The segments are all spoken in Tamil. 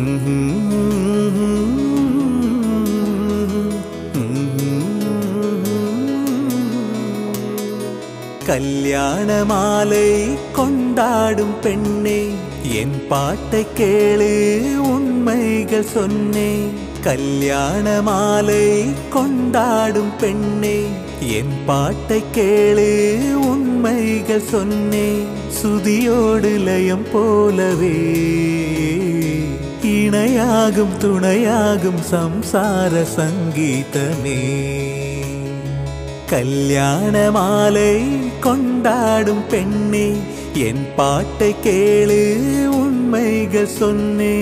கல்யாண மாலை கொண்டாடும் பெண்ணே என் பாட்டை கேளு உண்மைகள் சொன்னேன் கல்யாண மாலை கொண்டாடும் பெண்ணே என் பாட்டை கேளு உண்மைகள் சொன்னேன் சுதியோடு லயம் போலவே இணையாகும் துணையாகும் சம்சார சங்கீதமே கல்யாண மாலை கொண்டாடும் பெண்ணே என் பாட்டை கேளு உண்மைகள் சொன்னே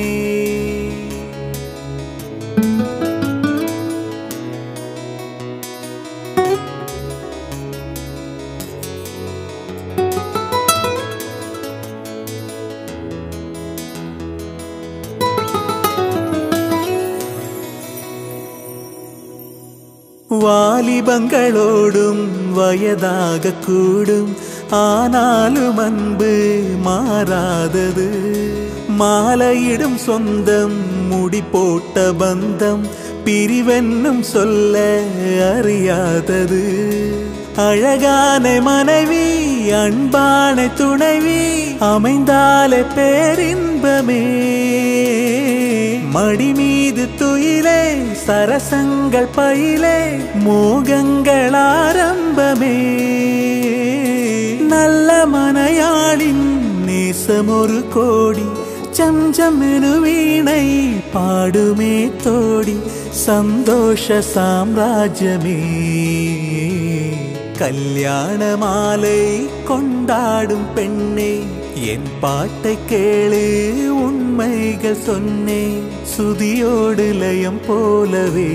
வாலிபங்களோடும் வயதாக கூடும் ஆனாலும் அன்பு மாறாதது மாலையிடும் சொந்தம் முடி போட்ட பந்தம் பிரிவென்னும் சொல்ல அறியாதது அழகான மனைவி அன்பான துணைவி அமைந்தாலே பேரின்பமே மடி மீது துயிலே சரசங்கள் பயிலே மோகங்கள் ஆரம்பமே நல்ல மனையாளின் நேசம் ஒரு கோடி சம்சமெனு வீணை பாடுமே தோடி சந்தோஷ சாம்ராஜ்யமே கல்யாண மாலை கொண்டாடும் பெண்ணே என் பாட்டை கேளு உண்மைகள் சொன்னேன் சுதியோடு லயம் போலவே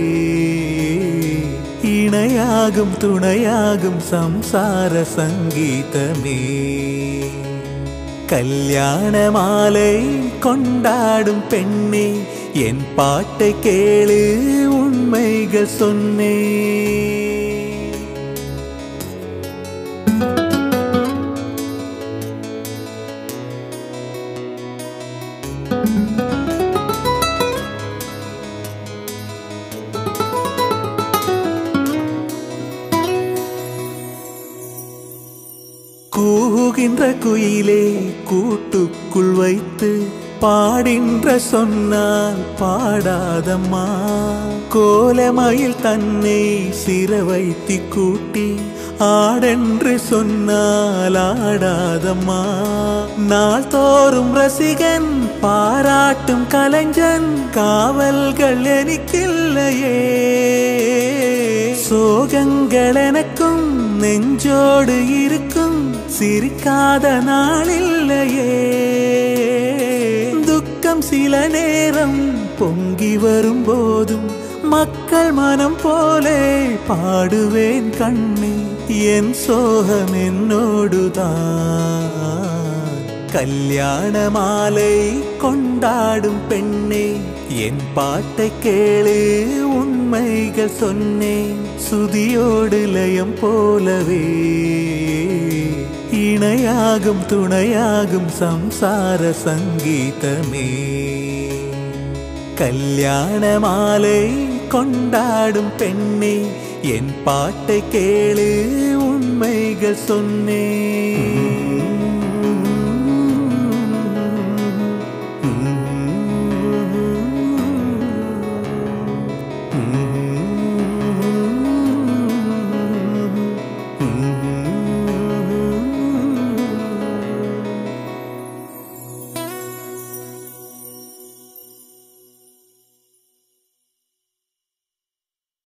இணையாகும் துணையாகும் சம்சார சங்கீதமே கல்யாண மாலை கொண்டாடும் பெண்ணே என் பாட்டை கேளு உண்மைகள் சொன்னேன் கூகின்ற குயிலே கூட்டுக்குள் வைத்து பாடின்ற சொன்னால் பாடாதம்மா கோலமயில் தன்னை சிற வைத்தி கூட்டி ஆடென்று சொன்னால் ஆடாதம்மா நாள் தோறும் ரசிகன் பாராட்டும் கலைஞன் காவல்கள் எனக்கில்லையே சோகங்கள் எனக்கும் நெஞ்சோடு இருக்கும் சிரிக்காத நாளில்லையே துக்கம் சில நேரம் பொங்கி வரும்போதும் மக்கள் மனம் போலே பாடுவேன் கண்ணே என் சோகம் என்னோடுதான் கல்யாண மாலை கொண்டாடும் பெண்ணே என் பாட்டை கேளு உண்மைகள் சொன்னேன் சுதியோடு லயம் போலவே இணையாகும் துணையாகும் சம்சார சங்கீதமே கல்யாண மாலை கொண்டாடும் பெண்ணே என் பாட்டை கேளு உண்மைகள் சொன்னேன்